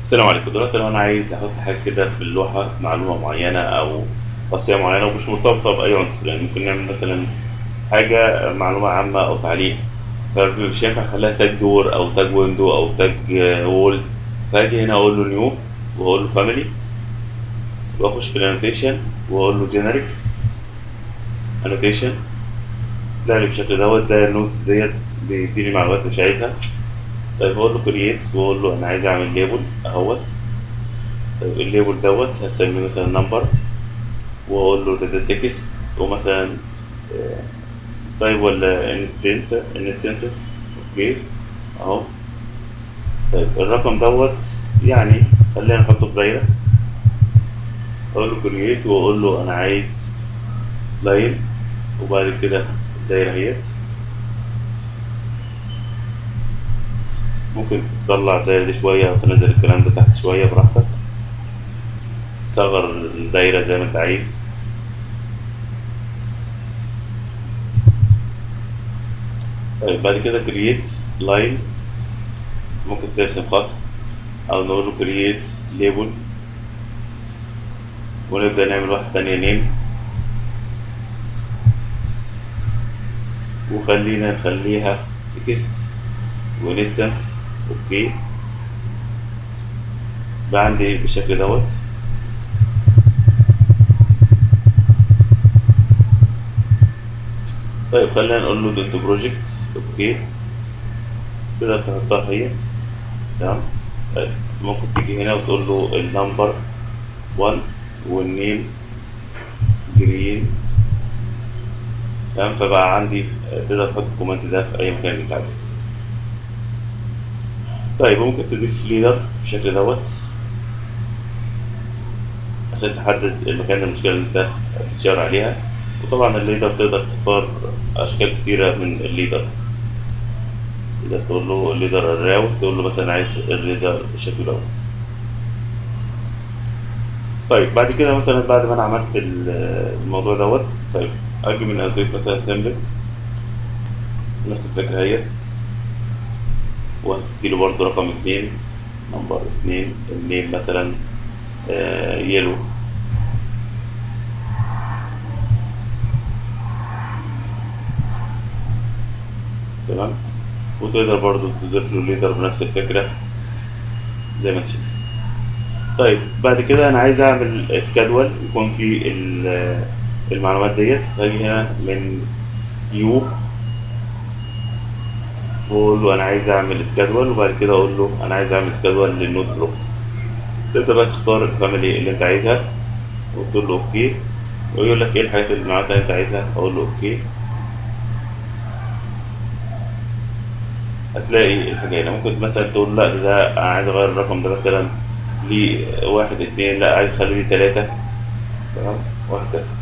السلام عليكم دلوقتي لو انا عايز احط حاجه كده في اللوحه معلومه معينه او خاصيه معينه ومش مرتبطه باي عنصر يعني ممكن نعمل مثلا حاجه معلومه عامه او تعليق فمش ينفع اخليها تاج دور او تاج ويندو او تاج وول فاجي هنا اقول له نيو واقول له فاميلي واخش في الانوتيشن واقول له جينيريك انوتيشن طلع لي بالشكل دوت ده النوتس ديت بيديني معلومات مش عايزها طيب اقول له كرييت واقول له انا عايز اعمل ليبل اهوت طيب الليبل دوت هسميه مثلا نمبر واقول له ده تكست ومثلا طيب ولا انستنس انستنسز اوكي اهو طيب الرقم دوت يعني خلينا نحطه في دايره اقول له كرييت واقول له انا عايز لاين وبعد كده الدايره اهيت ممكن تطلع الدايرة دي شوية أو تنزل الكلام ده تحت شوية براحتك تصغر الدايرة زي ما أنت عايز طيب بعد كده كرييت لاين ممكن ترسم خط أو نقول له كرييت ليبل ونبدأ نعمل واحدة تانية نيم وخلينا نخليها تكست ونستنس اوكي بقى عندي بالشكل دوت طيب خلينا نقول له دوت بروجكت اوكي تقدر تحطها هي تمام طيب ممكن تيجي هنا وتقول له النمبر 1 والنيم جرين تمام فبقى عندي تقدر تحط الكومنت ده في اي مكان انت عايزه طيب ممكن تضيف ليدر بالشكل دوت عشان تحدد المكان المشكلة اللي انت بتشاور عليها وطبعا الليدر تقدر تختار أشكال كتيرة من الليدر تقدر تقول له الليدر الراو تقول له مثلا عايز الليدر بالشكل دوت طيب بعد كده مثلا بعد ما انا عملت الموضوع دوت طيب اجي من اضيف مثلا سيمبل نفس الفكرة اهيت وهتديله برضه رقم اتنين نمبر اتنين النيم مثلا آه يلو تمام وتقدر برضه تضيف له ليدر بنفس الفكرة زي ما انت شايف طيب بعد كده انا عايز اعمل سكادول يكون فيه المعلومات ديت هاجي هنا من يو واقول له انا عايز اعمل سكادول وبعد كده اقول له انا عايز اعمل سكادول للنوت بلوك تقدر بقى تختار الفاميلي اللي انت عايزها وتقول له اوكي ويقول لك ايه الحاجات المعلومات اللي انت عايزها اقول له اوكي هتلاقي الحاجة هنا ممكن مثلا تقول لا ده انا عايز اغير الرقم ده مثلا لواحد اتنين لا عايز اخليه تلاتة تمام وهكذا